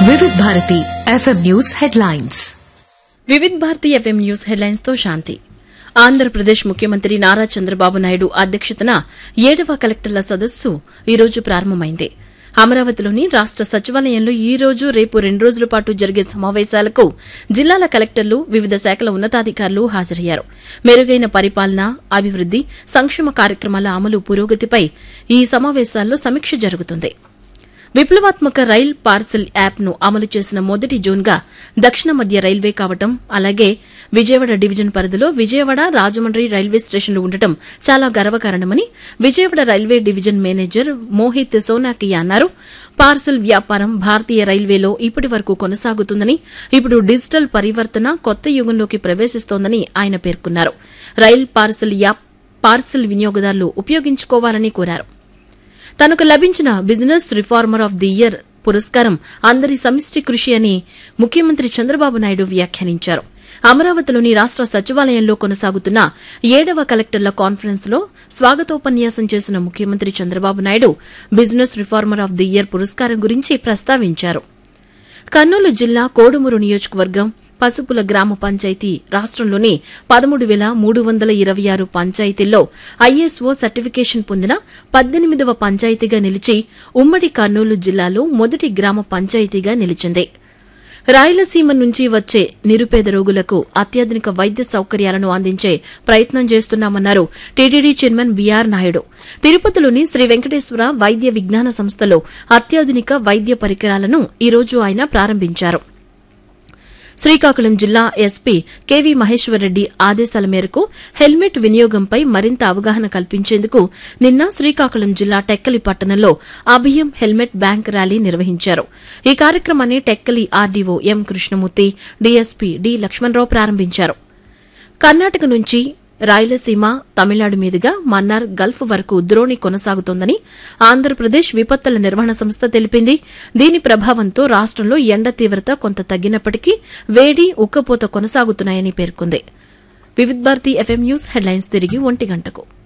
వివిధ Bharati FM news headlines Vividh Bharati FM news headlines తో శాంతి ఆంధ్రప్రదేశ్ ముఖ్యమంత్రి నారా చంద్రబాబు నాయుడు అధ్యక్షతన ఏడవ కలెక్టర్ల సదస్సు ఈ రోజు ప్రారంభమైంది అమరావతిలోని రాష్ట సచివాలయంలో ఈ రోజు రేపు రెండు రోజుల పాటు జరిగే సమావేశాలకు జిల్లాల కలెక్టర్లు వివిధ శాఖల ఉన్నతాధికారులు హాజరయ్యారు మెరుగైన పరిపాలన అభివృద్ది సంక్షేమ కార్యక్రమాల అమలు పురోగతిపై ఈ సమావేశాల్లో సమీక్ష జరుగుతుంది విప్లవాత్మక రైల్ పార్సల్ యాప్ను అమలు చేసిన మొదటి జోన్గా దక్షిణ మధ్య రైల్వే కావటం అలాగే విజయవాడ డివిజన్ పరిధిలో విజయవాడ రాజమండ్రి రైల్వే స్టేషన్లు ఉండటం చాలా గర్వకారణమని Vijayawada railway division manager Mohit Sonakia అన్నారు పార్సల్ వ్యాపారం భారతీయ రైల్వేలో ఇప్పటి వరకు కొనసాగుతుందని ఇప్పుడు డిజిటల్ పరివర్తన కొత్త యుగంలోకి ప్రవేశిస్తోందని ఆయన పేర్కొన్నారు రైల్ పార్సల్ యాప్ పార్సల్ వినియోగదారులు ఉపయోగించుకోవాలని కోరారు తనకు లభించిన business reformer of the year పురస్కారం అందరి సమిష్టి కృషి అని ముఖ్యమంత్రి చంద్రబాబు నాయుడు వ్యాఖ్యానించారు అమరావతిలోని రాష్ట సచివాలయంలో కొనసాగుతున్న ఏడవ కలెక్టర్ల కాన్ఫరెన్స్ లో స్వాగతోపన్యాసం చేసిన ముఖ్యమంత్రి Chandrababu Naidu business reformer of the year పురస్కారం గురించి ప్రస్తావించారు కర్నూలు జిల్లా కోడుమూరు నియోజకవర్గం పసుపుల గ్రామ పంచాయతీ రాష్ట్రంలోని పదమూడు వేల మూడు వందల ఇరవై ఆరు పంచాయతీల్లో ఐఎస్ఓ సర్టిఫికేషన్ పొందిన పద్దెనిమిదవ పంచాయతీగా నిలిచి ఉమ్మడి కర్నూలు జిల్లాలో మొదటి గ్రామ పంచాయతీగా నిలిచింది రాయలసీమ నుంచి వచ్చే నిరుపేద రోగులకు అత్యాధునిక వైద్య సౌకర్యాలను అందించే ప్రయత్నం చేస్తున్నామన్నారు టీటీడీ చైర్మన్ బీఆర్ నాయుడు తిరుపతిలోని శ్రీ వెంకటేశ్వర వైద్య విజ్ఞాన సంస్థలో అత్యాధునిక వైద్య పరికరాలను ఈ రోజు ఆయన ప్రారంభించారు శ్రీకాకుళం జిల్లా ఎస్పీ కెవి మహేశ్వరరెడ్డి ఆదేశాల మేరకు హెల్మెట్ వినియోగంపై మరింత అవగాహన కల్పించేందుకు నిన్న శ్రీకాకుళం జిల్లా టెక్కలి పట్టణంలో అభియం హెల్మెట్ బ్యాంక్ ర్యాలీ నిర్వహించారు ఈ కార్యక్రమాన్ని Tekkali RDO M Krishnamurthy DSP D Lakshmanarao ప్రారంభించారు కర్ణాటక నుంచి రాయలసీమ తమిళనాడు మీదుగా మన్నార్ గల్ఫ్ వరకు ద్రోణి కొనసాగుతోందని ఆంధ్రప్రదేశ్ విపత్తుల నిర్వహణ సంస్థ తెలిపింది దీని ప్రభావంతో రాష్టంలో ఎండ తీవ్రత కొంత తగ్గినప్పటికీ వేడి ఉక్కపోత కొనసాగుతున్నాయని పేర్కొంది Vividh Bharati FM news headlines తిరిగి ఒంటి గంటకు